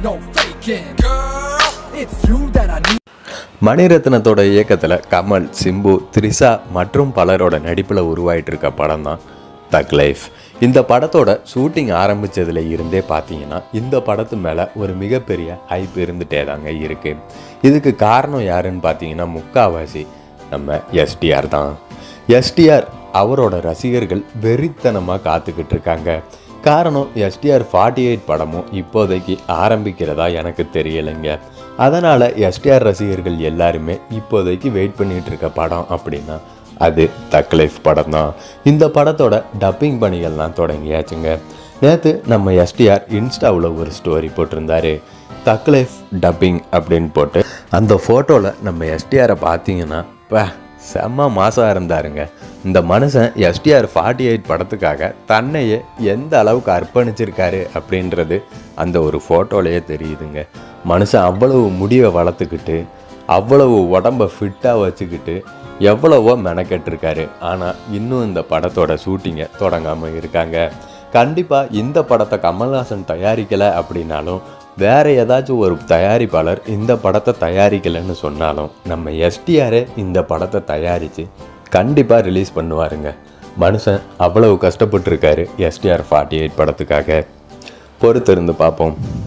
no faking. Girl, it's you that I need. மணிரத்னத்தோட இயக்கத்தில் கமல் சிம்பு த்ரிஷா மற்றும் பலரோட நடிப்பில் உருவாயிட்டு இருக்க படம் தான் தக் லைஃப் இந்த படத்தோட ஷூட்டிங் ஆரம்பித்ததுல இருந்தே பார்த்தீங்கன்னா இந்த படத்து மேலே ஒரு மிகப்பெரிய ஹைப் இருந்துகிட்டே தாங்க இருக்குது இதுக்கு காரணம் யாருன்னு பார்த்தீங்கன்னா முக்காவாசி நம்ம எஸ்டிஆர் தான் எஸ்டிஆர் அவரோட ரசிகர்கள் வெறித்தனமாக காத்துக்கிட்டு இருக்காங்க காரணம் எஸ்டிஆர் ஃபார்ட்டி எயிட் படமும் இப்போதைக்கு ஆரம்பிக்கிறதா எனக்கு தெரியலைங்க அதனால் எஸ்டிஆர் ரசிகர்கள் எல்லாருமே இப்போதைக்கு வெயிட் பண்ணிட்டு இருக்க படம் அப்படின்னா அது தக் லைஃப் படம் தான் இந்த படத்தோட டப்பிங் பணிகள்லாம் தொடங்கியாச்சுங்க நேற்று நம்ம எஸ்டிஆர் இன்ஸ்டாவில் ஒரு ஸ்டோரி போட்டிருந்தாரு தக் லைஃப் டப்பிங் அப்படின்னு போட்டு அந்த ஃபோட்டோவில் நம்ம எஸ்டிஆரை பார்த்தீங்கன்னா பா செம்ம மாசாக இருந்தாருங்க இந்த மனுஷன் எஸ்டிஆர் ஃபார்ட்டி எயிட் படத்துக்காக தன்னையே எந்த அளவுக்கு அர்ப்பணிச்சிருக்காரு அப்படின்றது அந்த ஒரு ஃபோட்டோலேயே தெரியுதுங்க மனுஷன் அவ்வளவு முடிவை வளர்த்துக்கிட்டு அவ்வளவு உடம்ப ஃபிட்டாக வச்சுக்கிட்டு எவ்வளவோ மெனக்கெட்டிருக்காரு ஆனால் இன்னும் இந்த படத்தோட ஷூட்டிங்கை தொடங்காமல் இருக்காங்க கண்டிப்பாக இந்த படத்தை கமல்ஹாசன் தயாரிக்கலை அப்படின்னாலும் வேற ஏதாச்சும் ஒரு தயாரிப்பாளர் இந்த படத்தை தயாரிக்கலைன்னு சொன்னாலும் நம்ம எஸ்டிஆரே இந்த படத்தை தயாரித்து கண்டிப்பாக ரிலீஸ் பண்ணுவாருங்க மனுஷன் அவ்வளவு கஷ்டப்பட்டிருக்காரு எஸ்டிஆர் ஃபார்ட்டி எயிட் படத்துக்காக பொறுத்திருந்து பார்ப்போம்